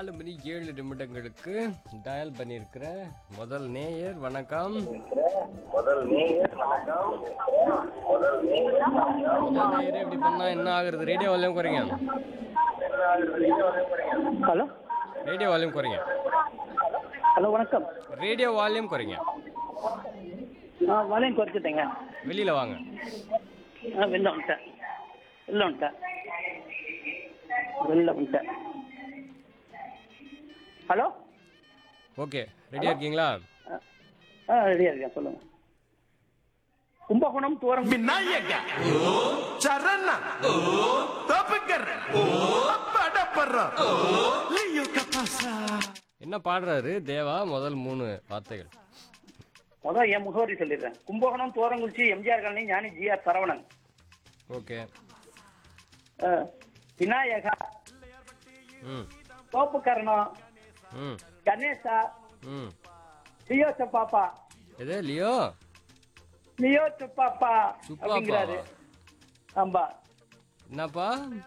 நாலு மணி ஏழு நிமிடங்களுக்கு டயல் பண்ணியிருக்கிற முதல் நேயர் வணக்கம் முதல் நேயர் இப்படி பண்ணா என்ன ஆகுறது ரேடியோ வால்யூம் குறைங்க ஹலோ ரேடியோ வால்யூம் குறைங்க ஹலோ வணக்கம் ரேடியோ வால்யூம் குறைங்க ஆ வலையும் குறைச்சிட்டேங்க வெளியில வாங்க ஆ வெளில வந்துட்டேன் வெளில வந்துட்டேன் வெளில வந்துட்டேன் ஹலோ ஓகே ரெடியா இருக்கீங்களா ஆ, ஆ ரெடியாக இருக்கேன் சொல்லுங்கள் கும்பகோணம் தூரம் விநாயக சரண தப்புக்கர் படப்பற லியோ கபாசா என்ன பாடுறாரு தேவா முதல் மூணு வார்த்தைகள் முதல் என் முகவரி சொல்லிடுறேன் Kumbakonam Thorankurichi MGR colony Gnani GR Saravanan okay ஆ, விநாயகா ம் தோப்புக்கரணம் ம் கணேசா ம் லியோ பாப்பா எது லியோ லியோ பாப்பா சுப்பாப்பா அப்படிங்கிறாரு ஆமா என்னப்பா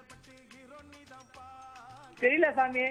தெரியல சாமி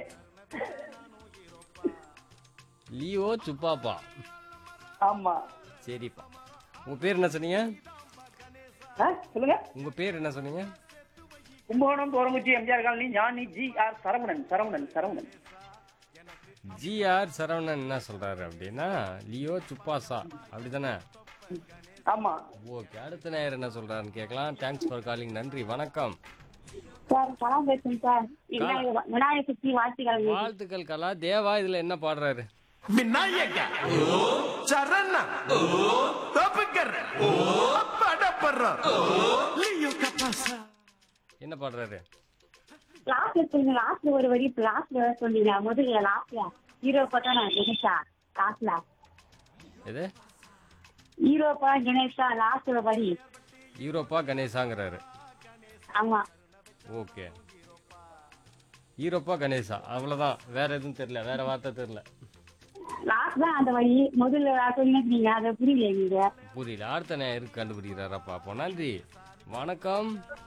லியோ சுப்பாப்பா ஆமா சரிப்பா உங்க பேர் என்ன சொன்னீங்க ஆ, சொல்லுங்க உங்க பேர் என்ன சொன்னீங்க Kumbakonam Thorankuchi MGR colony Gnani G R Saravanan Saravanan Saravanan GR Saravanan என்ன சொல்றாரு அப்படின்னா லியோ சுப்பாசா அப்படிதானே ஆமா ஓகே அடுத்த நேயர் என்ன சொல்றாருன்னு கேட்கலாம் தேங்க்ஸ் ஃபார் காலிங் நன்றி வணக்கம் சார் கலா பேசுறேன் சார் விநாயகர் விநாயகர் சக்தி வாழ்த்துக்கள் வாழ்த்துக்கள் கலா தேவா இதுல என்ன பாடுறாரு விநாயக சரண தப்புக்கர் படப்பற லியோ கபாசா என்ன பாடுறாரு லாஸ்ட்ல சொல்லுங்க லாஸ்ட்ல ஒரு வரி லாஸ்ட்ல சொன்னீங்க முதுகுல லாஸ்ட்ல ஹீரோ பார்த்தா நான் கணேஷா லாஸ்ட்ல எது ஹீரோ பா கணேஷா லாஸ்ட் ஒரு வரி யூரோப்பா கணேசாங்கிறாரு ஆமா ஓகே ஈரோப்பா கணேசா அவ்வளவுதான் வேற எதுவும் தெரியல வேற வார்த்தை தெரியல லாஸ்ட் தான் அந்த வரி முதல்ல சொன்னீங்க அதை புரியல நீங்க புரியல அடுத்த நேயருக்கு கண்டுபிடிக்கிறாரா பாப்போம் நன்றி வணக்கம்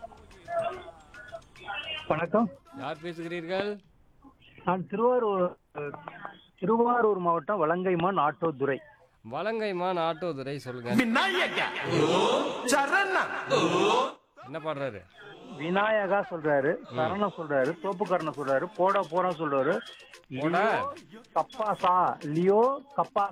வணக்கம் யார் பேசுகிறீர்கள் நான் திருவாரூர் திருவாரூர் மாவட்டம் வலங்கைமான் ஆட்டோதுறை வலங்கைமான் ஆட்டோதுரை சொல்லுங்க விநாயக சரண என்ன பாடுறாரு விநாயகா சொல்றாரு சரணம் சொல்றாரு தோப்புக்கரணம் சொல்றாரு போட போறோம் சொல்றாரு போடா. கப்பாசா லியோ கப்பா